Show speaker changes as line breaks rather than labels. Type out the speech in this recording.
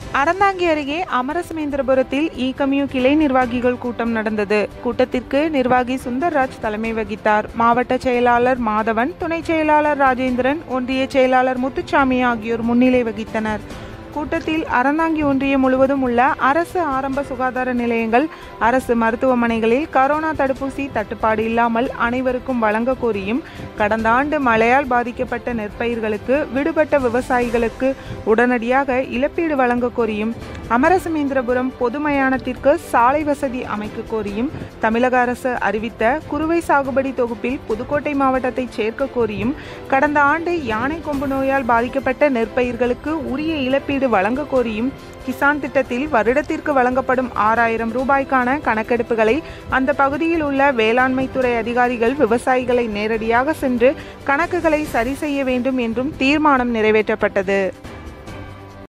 அறந்தாங்கி அருகே அமரசமேந்திரபுரத்தில் இ கம்யூ கிளை நிர்வாகிகள் கூட்டம் நடந்தது கூட்டத்திற்கு நிர்வாகி சுந்தர்ராஜ் தலைமை வகித்தார் மாவட்ட செயலாளர் மாதவன் துணை செயலாளர் ராஜேந்திரன் ஒன்றிய செயலாளர் முத்துச்சாமி ஆகியோர் முன்னிலை வகித்தனர் கூட்டத்தில் அறந்தாங்கி ஒன்றியம் முழுவதும் உள்ள அரசு ஆரம்ப சுகாதார நிலையங்கள் அரசு மருத்துவமனைகளில் கரோனா தடுப்பூசி தட்டுப்பாடு இல்லாமல் அனைவருக்கும் வழங்க கோரியும் கடந்த ஆண்டு மழையால் பாதிக்கப்பட்ட நெற்பயிர்களுக்கு விடுபட்ட விவசாயிகளுக்கு உடனடியாக இழப்பீடு வழங்க கோரியும் அமரசமேந்திரபுரம் பொது மயானத்திற்கு சாலை வசதி அமைக்க கோரியும் தமிழக அரசு அறிவித்த குறுவை சாகுபடி தொகுப்பில் புதுக்கோட்டை மாவட்டத்தை சேர்க்க கோரியும் கடந்த ஆண்டு யானை கொம்பு நோயால் பாதிக்கப்பட்ட நெற்பயிர்களுக்கு உரிய இழப்பீடு வழங்க கோரியும் கிசான் திட்டத்தில் வருடத்திற்கு வழங்கப்படும் ஆறாயிரம் ரூபாய்க்கான கணக்கெடுப்புகளை அந்த பகுதியில் உள்ள வேளாண்மை துறை அதிகாரிகள் விவசாயிகளை நேரடியாக சென்று கணக்குகளை சரி செய்ய வேண்டும் என்றும் தீர்மானம் நிறைவேற்றப்பட்டது